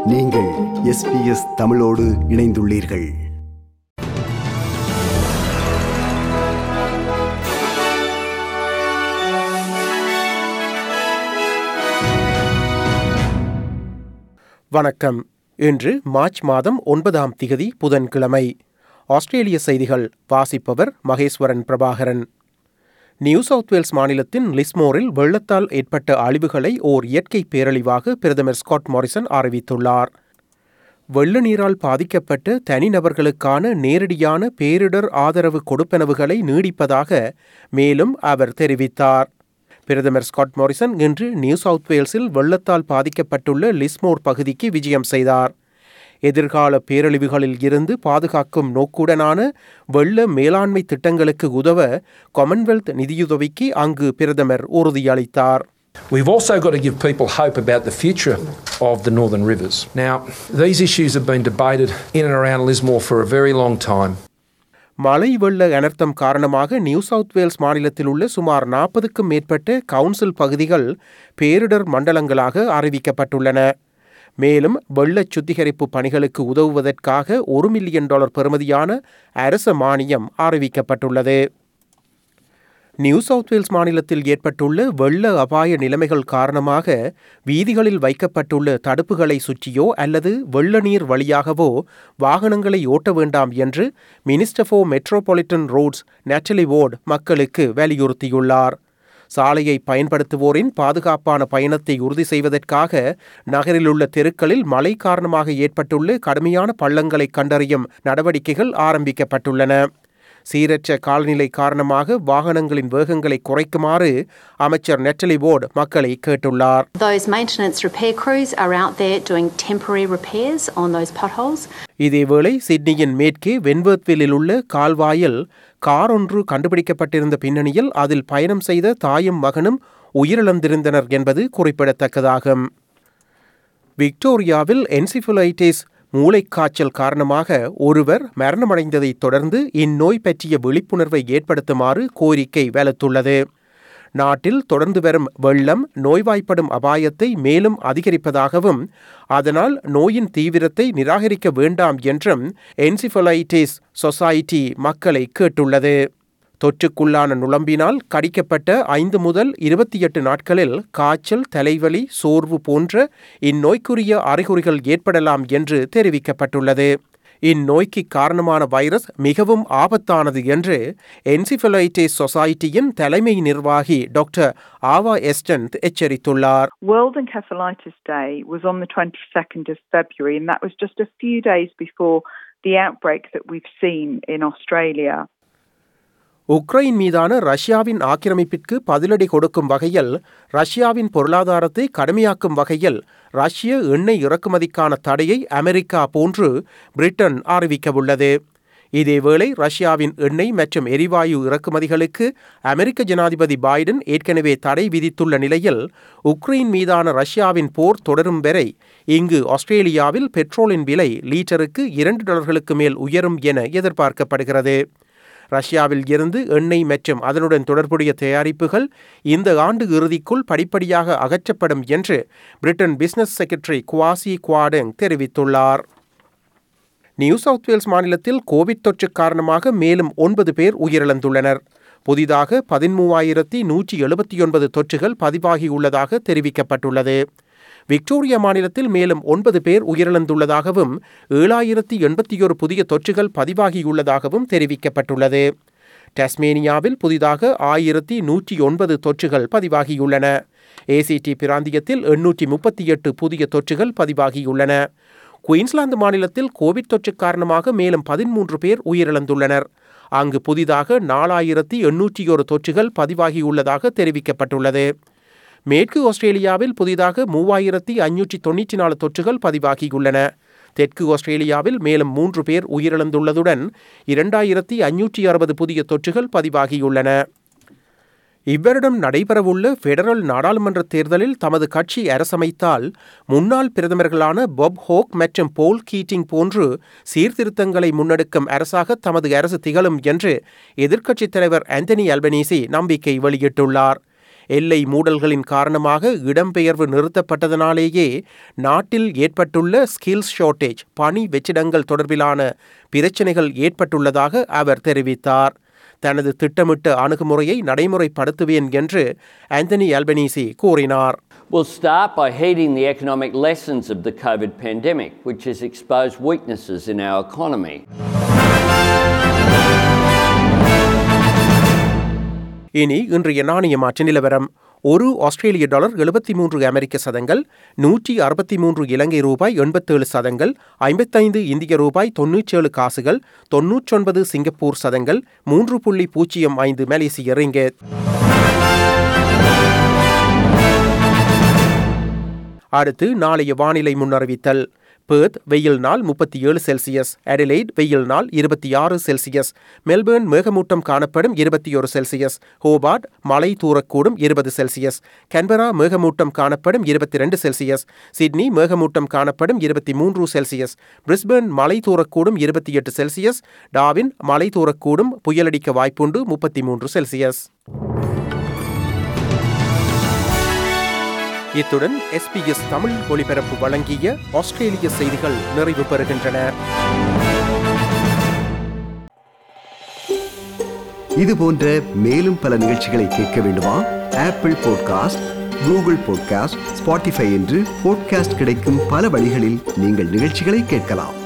நீங்கள் எஸ்பிஎஸ் தமிழோடு இணைந்துள்ளீர்கள் வணக்கம் இன்று மார்ச் மாதம் ஒன்பதாம் திகதி புதன்கிழமை ஆஸ்திரேலிய செய்திகள் வாசிப்பவர் Maheswaran Prabhakaran New South Wales மாநிலத்தின் லிஸ்மோரில் வெள்ளத்தால் ஏற்பட்ட அழிவுகளை ஓர் இயற்கை பேரழிவாக பிரதமர் ஸ்காட் மாரிசன் அறிவித்துள்ளார் வெள்ள நீரால் பாதிக்கப்பட்ட தனிநபர்களுக்கான நேரடியான பேரிடர் ஆதரவு கொடுப்பனவுகளை நீடிப்பதாக மேலும் அவர் தெரிவித்தார் பிரதமர் ஸ்காட் மாரிசன் இன்று நியூ சவுத் வேல்ஸில் வெள்ளத்தால் பாதிக்கப்பட்டுள்ள லிஸ்மோர் பகுதிக்கு விஜயம் செய்தார் எதிர்கால பேரழிவுகளில் இருந்து பாதுகாக்கும் நோக்குடனான வெள்ள மேலாண்மை திட்டங்களுக்கு உதவ காமன்வெல்த் நிதியுதவிக்கு அங்கு பிரதமர் உறுதியளித்தார் We've also got to give people hope about the future of the Northern Rivers. Now, these issues have been debated in and around Lismore for a very long time. மழை வெள்ள அனர்த்தம் காரணமாக நியூ சவுத் வேல்ஸ் மாநிலத்தில் உள்ள சுமார் நாற்பதுக்கும் மேற்பட்ட council பகுதிகள் பேரிடர் மண்டலங்களாக அறிவிக்கப்பட்டுள்ளன மேலும் வெள்ளச் சுத்திகரிப்பு பணிகளுக்கு உதவுவதற்காக ஒரு மில்லியன் டாலர் பெறுமதியான அரச மானியம் அறிவிக்கப்பட்டுள்ளது நியூ சவுத் வேல்ஸ் மாநிலத்தில் ஏற்பட்டுள்ள வெள்ள அபாய நிலைமைகள் காரணமாக வீதிகளில் வைக்கப்பட்டுள்ள தடுப்புகளை சுற்றியோ அல்லது வெள்ள நீர் வழியாகவோ வாகனங்களை ஓட்ட வேண்டாம் என்று minister for metropolitan roads Natalie Ward மக்களுக்கு வலியுறுத்தியுள்ளார் சாலையை பயன்படுத்துவோரின் பாதுகாப்பான பயணத்தை உறுதி செய்வதற்காக நகரில் உள்ள தெருக்களில் மழை காரணமாக ஏற்பட்டுள்ள கடுமையான பள்ளங்களை கண்டறியும் நடவடிக்கைகள் ஆரம்பிக்கப்பட்டுள்ளன சீரற்ற காலநிலை காரணமாக வாகனங்களின் வேகங்களை குறைக்குமாறு அமைச்சர் நெட்டலி போர்டு மக்களை கேட்டுள்ளார் Those maintenance repair crews are out there doing temporary repairs on those potholes. இதேவேளை சிட்னியின் மேற்கே வென்வர்த்வில்லில் உள்ள கால்வாயில் கார் ஒன்று கண்டுபிடிக்கப்பட்டிருந்த பின்னணியில் அதில் பயணம் செய்த தாயும் மகனும் உயிரிழந்திருந்தனர் என்பது குறிப்பிடத்தக்கதாகும் விக்டோரியாவில் என்சிஃபுலைட்டிஸ் மூளைக்காய்ச்சல் காரணமாக ஒருவர் மரணமடைந்ததைத் தொடர்ந்து இந்நோய் பற்றிய விழிப்புணர்வை ஏற்படுத்துமாறு கோரிக்கை வலுத்துள்ளது நாட்டில் தொடர்ந்து வரும் வெள்ளம் நோய்வாய்ப்படும் அபாயத்தை மேலும் அதிகரிப்பதாகவும் அதனால் நோயின் தீவிரத்தை நிராகரிக்க வேண்டாம் என்றும் என்சிஃபலைட்டிஸ் சொசைட்டி மக்களை கேட்டுள்ளது தொற்றுக்குள்ளான நுழம்பினால் கடிக்கப்பட்ட ஐந்து முதல் இருபத்தி எட்டு நாட்களில் காய்ச்சல் தலைவலி சோர்வு போன்ற இந்நோய்க்குரிய அறிகுறிகள் ஏற்படலாம் என்று தெரிவிக்கப்பட்டுள்ளது இந்நோய்க்கு காரணமான வைரஸ் மிகவும் ஆபத்தானது என்று என்சிஃபலைட்டிஸ் சொசைட்டியின் தலைமை நிர்வாகி டாக்டர் ஆவா எஸ்டன் எச்சரித்துள்ளார் World Encephalitis Day was on the 22nd of February, and that was just a few days before the outbreak that we've seen in Australia. Ukraine மீதான ரஷ்யாவின் ஆக்கிரமிப்பிற்கு பதிலடி கொடுக்கும் வகையில் ரஷ்யாவின் பொருளாதாரத்தை கடுமையாக்கும் வகையில் ரஷ்ய எண்ணெய் இறக்குமதிக்கான தடையை அமெரிக்கா போன்று பிரிட்டன் அறிவிக்கவுள்ளது இதேவேளை ரஷ்யாவின் எண்ணெய் மற்றும் எரிவாயு இறக்குமதிகளுக்கு அமெரிக்க ஜனாதிபதி பைடன் ஏற்கனவே தடை விதித்துள்ள நிலையில் உக்ரைன் மீதான ரஷ்யாவின் போர் தொடரும் வரை இங்கு ஆஸ்திரேலியாவில் பெட்ரோலின் விலை லீட்டருக்கு இரண்டு டாலர்களுக்கு மேல் உயரும் என எதிர்பார்க்கப்படுகிறது ரஷ்யாவில் இருந்து எண்ணெய் மற்றும் அதனுடன் தொடர்புடைய தயாரிப்புகள் இந்த ஆண்டு இறுதிக்குள் படிப்படியாக அகற்றப்படும் என்று Britain business secretary Kwasi Kwarteng தெரிவித்துள்ளார் நியூ சவுத் வேல்ஸ் மாநிலத்தில் கோவிட் தொற்று காரணமாக மேலும் ஒன்பது பேர் உயிரிழந்துள்ளனர் புதிதாக பதிமூவாயிரத்தி நூற்றி எழுபத்தி ஒன்பது தொற்றுகள் பதிவாகியுள்ளதாக தெரிவிக்கப்பட்டுள்ளது விக்டோரியா மாநிலத்தில் மேலும் ஒன்பது பேர் உயிரிழந்துள்ளதாகவும் ஏழாயிரத்தி எண்பத்தி ஒரு புதிய தொற்றுகள் பதிவாகியுள்ளதாகவும் தெரிவிக்கப்பட்டுள்ளது டஸ்மேனியாவில் புதிதாக ஆயிரத்தி நூற்றி ஒன்பது தொற்றுகள் பதிவாகியுள்ளன ஏசிடி பிராந்தியத்தில் எண்ணூற்றி முப்பத்தி எட்டு புதிய தொற்றுகள் பதிவாகியுள்ளன குயின்ஸ்லாந்து மாநிலத்தில் கோவிட் தொற்று காரணமாக மேலும் பதிமூன்று பேர் உயிரிழந்துள்ளனர் அங்கு புதிதாக நாலாயிரத்தி எண்ணூற்றி ஒரு தொற்றுகள் பதிவாகியுள்ளதாக தெரிவிக்கப்பட்டுள்ளது மேற்கு ஆஸ்திரேலியாவில் புதிதாக மூவாயிரத்தி ஐநூற்றி தொண்ணூற்றி நாலு தொற்றுகள் பதிவாகியுள்ளன தெற்கு ஆஸ்திரேலியாவில் மேலும் மூன்று பேர் உயிரிழந்துள்ளதுடன் இரண்டாயிரத்தி ஐநூற்றி அறுபது புதிய தொற்றுகள் பதிவாகியுள்ளன இவ்வருடம் நடைபெறவுள்ள பெடரல் நாடாளுமன்ற தேர்தலில் தமது கட்சி அரசமைத்தால் முன்னாள் பிரதமர்களான பொப் ஹோக் மற்றும் போல் கீட்டிங் போன்று சீர்திருத்தங்களை முன்னெடுக்கும் அரசாக தமது அரசு திகழும் என்று எதிர்க்கட்சித் தலைவர் ஆந்தனி அல்பனீசி நம்பிக்கை வெளியிட்டுள்ளார் எல்லை மூடல்களின் காரணமாக இடம்பெயர்வு நிறுத்தப்பட்டதனாலேயே நாட்டில் ஏற்பட்டுள்ள ஸ்கில்ஸ் ஷார்ட்டேஜ் பணி வெற்றிடங்கள் தொடர்பிலான பிரச்சினைகள் ஏற்பட்டுள்ளதாக அவர் தெரிவித்தார் தனது திட்டமிட்ட அணுகுமுறையை நடைமுறைப்படுத்துவேன் என்று ஆந்தனி அல்பனீசி கூறினார் We'll start by heeding the economic lessons of the COVID pandemic, which has exposed weaknesses in our economy. இனி இன்றைய நாணய மாற்று நிலவரம் ஒரு ஆஸ்திரேலிய டாலர் எழுபத்தி மூன்று அமெரிக்க சதங்கள் நூற்றி அறுபத்தி மூன்று இலங்கை ரூபாய் எண்பத்தேழு சதங்கள் ஐம்பத்தைந்து இந்திய ரூபாய் தொன்னூற்றேழு காசுகள் தொன்னூற்றொன்பது சிங்கப்பூர் சதங்கள் மூன்று புள்ளி பூஜ்ஜியம் ஐந்து மலேசிய ரிங்கெட் அடுத்து நாளைய வானிலை முன்னறிவித்தல் பேர்த் வெயில் நாள் முப்பத்தி ஏழு செல்சியஸ் அடிலைட் வெயில் நாள் இருபத்தி ஆறு செல்சியஸ் மெல்பேர்ன் மேகமூட்டம் காணப்படும் இருபத்தி ஒரு செல்சியஸ் ஹோபார்ட் மழை தூரக்கூடும் இருபது செல்சியஸ் கன்பரா மேகமூட்டம் காணப்படும் இருபத்தி ரெண்டு செல்சியஸ் சிட்னி மேகமூட்டம் காணப்படும் இருபத்தி மூன்று செல்சியஸ் பிரிஸ்பேர்ன் மழை தூரக்கூடும் இருபத்தி எட்டு செல்சியஸ் டாவின் மழை தூரக்கூடும் புயலடிக்க வாய்ப்புண்டு முப்பத்தி மூன்று செல்சியஸ் இத்துடன் எஸ்பிஎஸ் தமிழ் ஒலிபரப்பு வழங்கிய ஆஸ்திரேலிய செய்திகள் நிறைவு பெறுகின்றன இது போன்ற மேலும் பல நிகழ்ச்சிகளை கேட்க வேண்டுமா Apple podcast Google podcast Spotify என்று பாட்காஸ்ட் கிடைக்கும் பல வழிகளில் நீங்கள் நிகழ்ச்சிகளை கேட்கலாம்